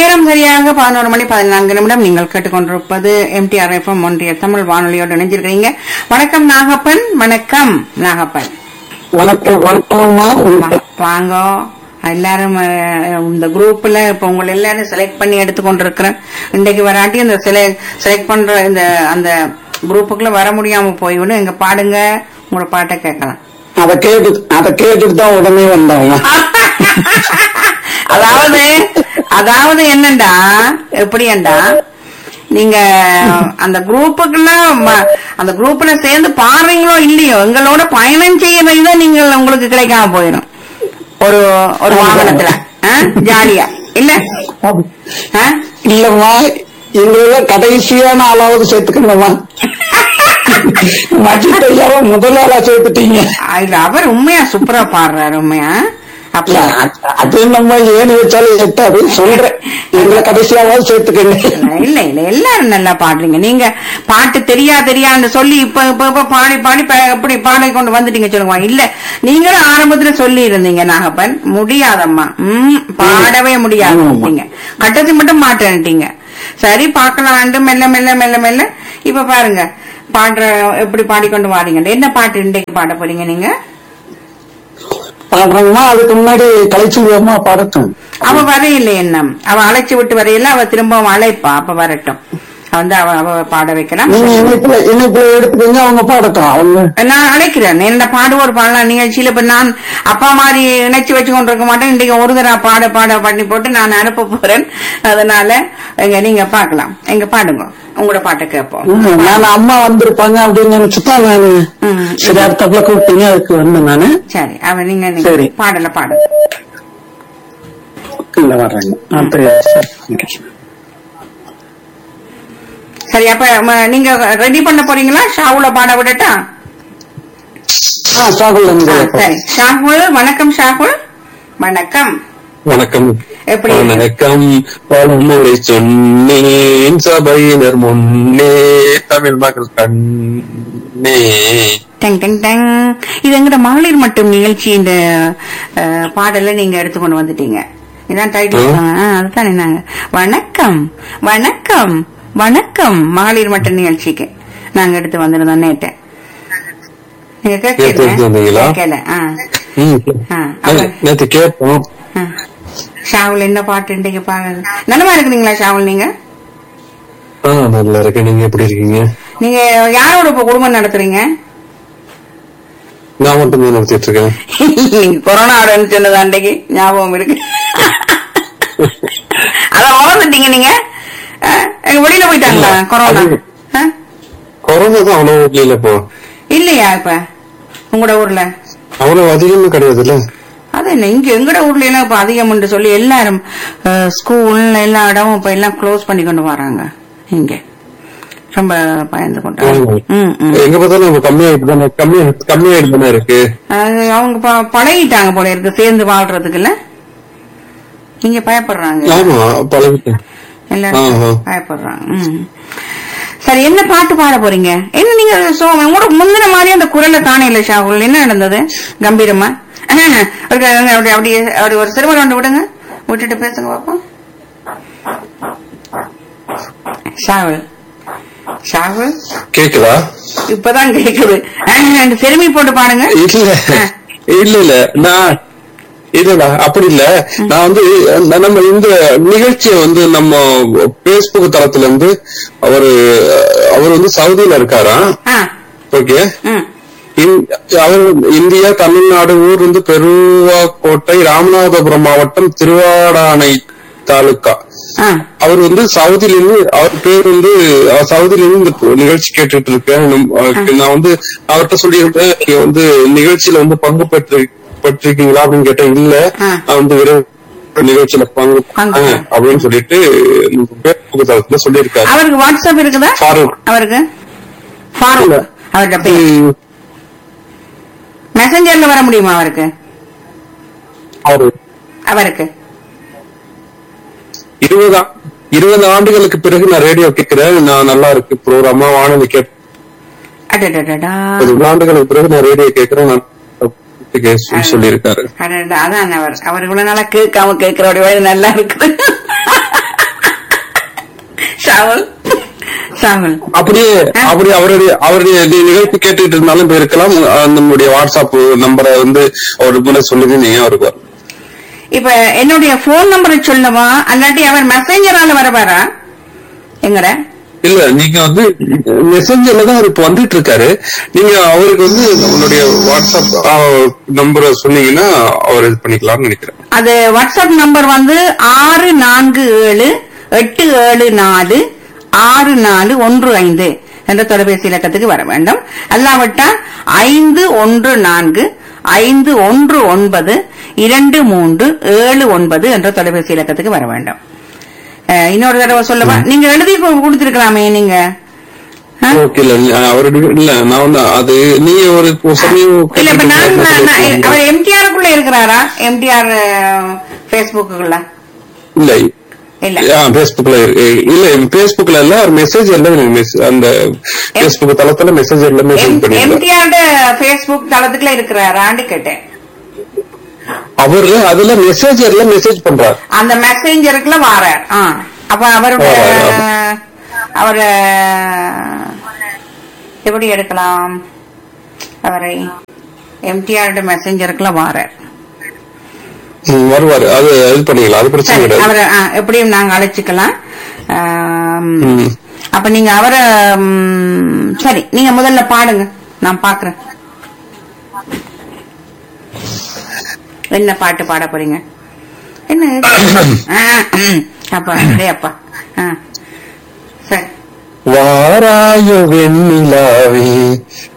நேரம் சரியாக பதினோரு மணி பதினான்கு நிமிடம் நீங்கள் கேட்டுக்கொண்டிருப்பது எம்டிஆர் எஃப்எம் ஒன்றிய தமிழ் வானொலியோடு இணைஞ்சிருக்கிறீங்க வணக்கம் நாகப்பன் வணக்கம் நாகப்பன் வணக்கம் வணக்கம்மா வா- வாங்க எல்லாரும் அஹ், இந்த குரூப்ல இப்ப உங்களை எல்லாரும் செலக்ட் பண்ணி எடுத்துக்கொண்டிருக்கிறேன் இன்றைக்கு வராட்டி இந்த செலக்ட் பண்ற இந்த அந்த குரூப்புக்குள்ள வர முடியாம போய்விடும் எங்க பாடுங்க உங்களோட பாட்டை கேட்கலாம் அத கேட்டு அத கேட்டுட்டு தான் உடனே வந்தாங்க அதாவது அதாவது என்னண்டா எப்படியண்டா நீங்க அந்த குரூப்புக்குள்ள ம- அந்த குரூப்ல சேர்ந்து பாடுறீங்களோ இல்லையோ எங்களோட பயணம் செய்யறது தான் நீங்கள் உங்களுக்கு கிடைக்காம போயிடும் ஒரு ஒரு வாகனத்துல ஆ? ஜாலியா இல்ல ஆ? இல்லம்மா எங்கள கடைசியான ஆளாவது சேர்த்துக்கணுமா மஜித் ஐயாவை முதல் ஆளா சேர்த்துட்டீங்க இல்ல அவர் உண்மையா சூப்பரா பாடுறாரு உண்மையா அப்ப இல்ல, அது- அது நம்ம ஏன்னு வச்சாலும் எட்டாது சொல்றேன் எங்களை கடைசியாவது சேர்த்துக்கங்க இல்ல இல்ல எல்லாரும் நல்லா பாடுறீங்க நீங்க பாட்டு தெரியா தெரியான்னு சொல்லி இப்ப இப்ப இப்ப பாடி பாடி ப- எப்படி பாடி கொண்டு வந்துட்டீங்க சொல்லுங்க இல்ல நீங்களும் ஆரம்பத்துல சொல்லி இருந்தீங்க நாகப்பன் முடியாதம்மா ம் பாடவே முடியாது ஆமாம்மா. நீங்க கட்டத்தை மட்டும் மாட்டேன்ட்டீங்க சரி பார்க்கலாம் மெல்ல மெல்ல மெல்ல மெல்ல இப்ப பாருங்க பாடுற எப்படி பாடிக்கொண்டு வாரீங்க என்ன பாட்டு இன்றைக்கு பாட போறீங்க நீங்க பாடுறாங்கன்னா அதுக்கு முன்னாடி கலைச்செல்வியம்மா பாடட்டும் அவ வரையில என்ன அவ அழைச்சு விட்டு வரையில அவ திரும்பவும் அழைப்பா அப்ப வரட்டும் அவ வந்து அவ அவ பாட வைக்கலாம் நீங்க இணைப்புல இணைப்புல எடுத்துக்கீங்க அவங்க பாடட்டும் அவங்க நான் அழைக்கிறேன் என்ன பாடுவோர் பாடலாம் நிகழ்ச்சியில இப்ப நான் அப்பா மாதிரி இணைச்சு வச்சு கொண்டிருக்க மாட்டேன் இன்றைக்கு ஒரு தடவை பாட பாட பண்ணி போட்டு நான் அனுப்ப போறேன் அதனால எங்க நீங்க பாக்கலாம் எங்க பாடுங்க உங்களோட பாட்டை கேட்போம் ம், நான் அம்மா வந்திருப்பாங்க அப்படின்னு நினைச்சுதான் நானு ம். சரி அடுத்தப்பல கூப்பிட்டீங்க அதுக்கு வந்தேன் நானு சரி அவ நீங்க நீங்க சரி. பாடல பாடு இல்ல வர்றேங்க அப்படியே சரி. சரி அப்ப ம- நீங்க ரெடி பண்ண போறீங்களா ஷாவுல பாட விடட்டா ஆ சாகுல் ஆ, வந்து சரி ஷாகுல் வணக்கம் ஷாகுல் வணக்கம் வணக்கம் எப்படி? வணக்கம் பலமுறை சொன்னேன் சபையினர் முன்னே தமிழ் மக்கள் கண்ணே டங் டங் டங் இது எங்கட மகளிர் மட்டும் நிகழ்ச்சி இந்த அஹ், பாடலை நீங்க எடுத்துக்கொண்டு வந்துட்டீங்க இதான் டைட்டில் ம். அதுதான் என்னங்க வணக்கம் வணக்கம் வணக்கம் மகளிர் மட்டும் நிகழ்ச்சிக்கு நாங்க எடுத்து வந்திருந்தோம் நேற்று நீங்க நேத்து எடுத்து வந்தீங்களா? கேட்கல ஆ ம். ஆ, நே- நேத்து கேட்டோம் ஆ. ஷாவுல் என்ன பாட்டு இன்றைக்கு பாருங்க நல்லமா இருக்கிறீங்களா ஷாவுல் நீங்க ஆ நல்லா இருக்கேன் நீங்க எப்படி இருக்கீங்க நீங்க யாரோட இப்ப குடும்பம் நடத்துறீங்க நான் மட்டும் தான் நடத்திட்டு இருக்கேன் நீங்க கொரோனாவோட சொன்னது அன்றைக்கு ஞாபகம் இருக்கு அதான் மறந்துட்டீங்க நீங்க அஹ், எங்க வெளியில போயிட்டாங்களா இல்ல, கொரோனா அது- அஹ்? கொரோனா தான் அவ்வளவு இல்ல இப்போ இல்லையா இப்ப உங்களோட ஊர்ல அவ்வளவு அதிகமும் கிடையாதுல்ல அது என்ன இங்க எங்கட ஊர்ல எல்லாம் இப்ப அதிகம் சொல்லி எல்லாரும் ஸ்கூல் எல்லா இடமும் இப்ப எல்லாம் க்ளோஸ் பண்ணி கொண்டு வராங்க இங்க ரொம்ப பயந்து கொண்டாங்க ம் ம் எங்க பார்த்தாலும் நம்ம கம்மியாயிட்டு தானே கம்மியா கம்மியாயிட்டு தானே இருக்கு அது அவங்க ப- பழகிட்டாங்க போல இருக்கு சேர்ந்து வாழ்றதுக்குல்ல நீங்க பயப்படுறாங்க ஆமா பழகிட்டேன் எல்லாரும் ஆஹா. பயப்படுறாங்க ம். சரி என்ன பாட்டு பாட போறீங்க என்ன நீங்க சோ- உங்களோட முந்தின மாதிரி அந்த குரலை காணையில ஷாகுல் என்ன நடந்தது கம்பீரமா அஹ், ஒரு க- அப்படி அப்படி அப்படி ஒரு சிறுவர் ஒன்று விடுங்க விட்டுட்டு பேசுங்க பாப்போம் ஷாகுல் ஷாகுல் கேக்குதா இப்பதான் கேக்குது அஹ், ரெண்டு சிறுமி போட்டு பாடுங்க இல்ல இல்ல இல்ல நான் இல்ல அப்படி இல்ல நான் வந்து ந- நம்ம இந்த நிகழ்ச்சியை வந்து நம்ம பேஸ்புக் தளத்துல இருந்து அவரு அவர் வந்து சவுதியில இருக்காராம் ஆ ஓகே ம் அவர் இந்தியா தமிழ்நாடு ஊர் வந்து பெருவாக்கோட்டை ராமநாதபுரம் மாவட்டம் திருவாடானை தாலுக்கா ஆ அவர் வந்து சவுதியில இருந்து அவர் பேர் வந்து அவர் சவுதியில இருந்து இந்த நிகழ்ச்சி கேட்டுட்டு இருக்கேன் நம்- அஹ் நான் வந்து அவர்கிட்ட சொல்லியிருந்தேன் நீங்க வந்து நிகழ்ச்சியில வந்து பங்கு பெற்று பெற்றிருக்கீங்களா அப்படின்னு கேட்டேன் இல்ல ஆ. நான் வந்து வெறும் நிகழ்ச்சியில பங்கு பங்கு. ஆ, அப்படின்னு சொல்லிட்டு பேஸ்புக் தளத்துல சொல்லியிருக்காரு அவருக்கு வாட்ஸ்அப் இருக்குதா ஃபாரூக் அவருக்கு ஃபாரூக் இல்ல. அவர்கிட்ட பேர் ம், மெசஞ்சர்ல வர முடியுமா அவருக்கு அவரு அவருக்கு இருபது ஆ- இருபது ஆண்டுகளுக்கு பிறகு நான் ரேடியோ கேட்கிறேன் நான் நல்லா இருக்கு ப்ரோக்ராமா வானொலி கேட்பது அடடடடா இவ்வளவு ஆண்டுகளுக்கு பிறகு நான் ரேடியோ கேட்கிறேன் நான் கே- சொல்லியிருக்காரு அடடா அதான் அவர் அவர் இவ்வளவு நாளா கேட்காம கேட்கிறோட வேலை நல்லா இருக்குது சாவல் சாவல் அப்படியே அப்படி அவருடைய அவருடைய நி- நிகழ்ச்சி கேட்டுட்டு இருந்தாலும் போயிருக்கலாம் அஹ் நம்முடைய வாட்ஸ்அப் நம்பரை வந்து ஒரு முறை சொல்லுங்க நீங்க அவருக்கு வரும். இப்ப என்னுடைய போன் நம்பரை சொல்லவா அல்லாட்டி அவர் மெசேஞ்சரால வரவாரா எங்கட இல்ல நீங்க வந்து மெசேஞ்சர்ல தான் அவர் இப்ப வந்துட்டு இருக்காரு நீங்க அவருக்கு வந்து நம்மளுடைய வாட்ஸ்அப் நம்பரை சொன்னீங்கன்னா அவர் இது பண்ணிக்கலாம்னு நினைக்கிறேன் அது வாட்ஸ்அப் நம்பர் வந்து ஆறு நான்கு ஏழு எட்டு ஏழு நாலு ஆறு நாலு ஒன்று ஐந்து என்ற தொலைபேசி இலக்கத்துக்கு வர வேண்டும் அல்லாவிட்டா ஐந்து ஒன்று நான்கு ஐந்து ஒன்று ஒன்பது இரண்டு மூன்று ஏழு ஒன்பது என்ற தொலைபேசி இலக்கத்துக்கு வர வேண்டும் அஹ், இன்னொரு தடவை சொல்லவா நீங்க எழுதி கு- கொடுத்திருக்கலாமே நீங்க ஆ? ஓகே இல்ல நான் அவருடைய இல்ல நான் வந்து அது நீங்க ஒரு சமயம் இல்ல இப்ப நான் நான்- நான் அவர் எம்டிஆருக்குள்ள இருக்கிறாரா எம்டிஆர் பேஸ்புக்குள்ள இல்ல இல்ல பேஸ்புக்ல இல்ல பேஸ்புக்ல இல்ல ஒரு மெசேஜ் எல்லாம் அந்த பேஸ்புக் தளத்துல மெசேஜ் எல்லாம் மெசேஜ் பண்ணிருக்காரு எம்டிஆர் பேஸ்புக் தளத்துக்குள்ள இருக்கிறாரான்னு கேட்டேன் அவரு அதுல மெசேஜர்ல மெசேஜ் பண்றாரு அந்த மெசேஞ்சருக்குள்ள வாரார் ஆ. அப்ப அவருடைய வாரார், அவரு எப்படி எடுக்கலாம் அவரை எம்டிஆர் மெசேஞ்சருக்குள்ள வாரார் ம், வருவாரு அது இது பண்ணிக்கலாம் அது பிரச்சனை சரி கிடையாது அவரை ஆ, எப்படியும் நாங்க அழைச்சிக்கலாம் ஆம், ம். அப்ப நீங்க அவரை ம், சரி நீங்க முதல்ல பாடுங்க நான் பாக்குறேன் என்ன பாட்டு பாட போறீங்க என்ன ஆ, ம். அப்பா டேய் அப்பா ஆ. சரி வாராயோ வெண்ணிலாவே